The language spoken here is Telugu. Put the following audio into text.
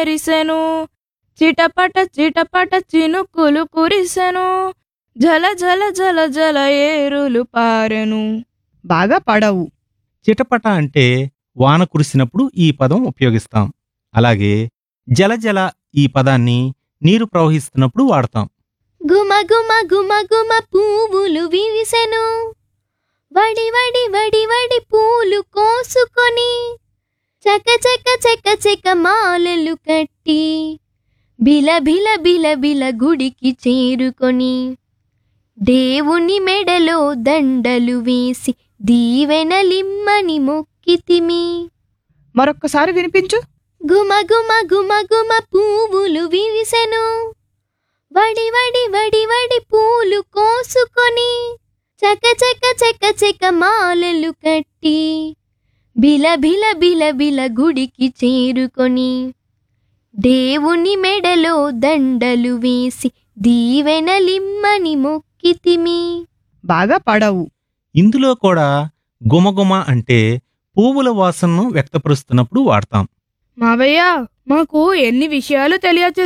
మెరిసెను చిటపట చిటపట చినుకులు కురిసెను జల జల జల జల ఏరులు పారెను బాగా పాడావు చిటపట అంటే వాన కురిసినప్పుడు ఈ పదం ఉపయోగిస్తాం అలాగే జలజల ఈ పదాన్ని నీరు ప్రవహిస్తున్నప్పుడు వాడతాం గుమ గుమ గుమ గుమ పువ్వులు విరిసెను వడి వడి వడి వడి పూలు కోసుకొని చక చక చక చక మాలలు కట్టి బిల బిల బిల బిల గుడికి చేరుకొని దేవుని మెడలో దండలు వేసి దీవెనలిమ్మని మొక్కితిమి మరొక్కసారి వినిపించు గుమ గుమ గుమ గుమ పువ్వులు విరిసెను వడి వడి వడి వడి పూలు కోసుకొని చక చక చక చక మాలలు కట్టి బిల బిల బిల బిల గుడికి చేరుకొని దేవుని మెడలో దండలు వేసి దీవెనలిమ్మని మొక్కితిమి బాగా పాడావు ఇందులో కూడా గుమగుమ అంటే పువ్వుల వాసనను వ్యక్తపరుస్తున్నప్పుడు వాడతాం మావయ్య మాకు ఎన్ని విషయాలు తెలియచేశారు